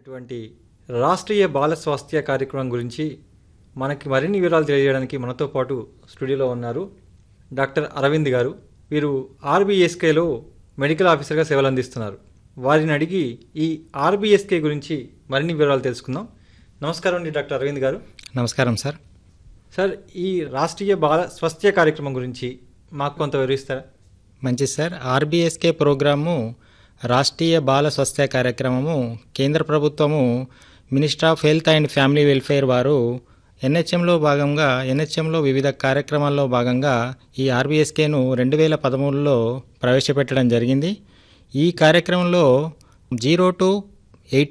ఇటువంటి రాష్ట్రీయ బాల స్వాస్థ్య కార్యక్రమం గురించి మనకి మరిన్ని వివరాలు తెలియజేయడానికి మనతో పాటు స్టూడియోలో ఉన్నారు డాక్టర్ అరవింద్ గారు వీరు ఆర్బీఎస్కేలో మెడికల్ ఆఫీసర్గా సేవలు అందిస్తున్నారు వారిని అడిగి ఈ ఆర్బీఎస్కే గురించి మరిన్ని వివరాలు తెలుసుకుందాం నమస్కారం అండి డాక్టర్ అరవింద్ గారు నమస్కారం సార్ సార్ ఈ రాష్ట్రీయ బాల స్వాస్థ్య కార్యక్రమం గురించి మాకు కొంత వివరిస్తారా మంచిది sir RBSK programme Rashtriya Bala Swasthya కార్యక్రమము కేంద్ర ప్రభుత్వము minister of health and family welfare వారు ఎన్హెచ్ఎంలో భాగంగా ఎన్హెచ్ఎంలో వివిధ కార్యక్రమాల్లో భాగంగా ఈ ఆర్బీఎస్కేను రెండు వేల పదమూడులో ప్రవేశపెట్టడం జరిగింది ఈ కార్యక్రమంలో జీరో టు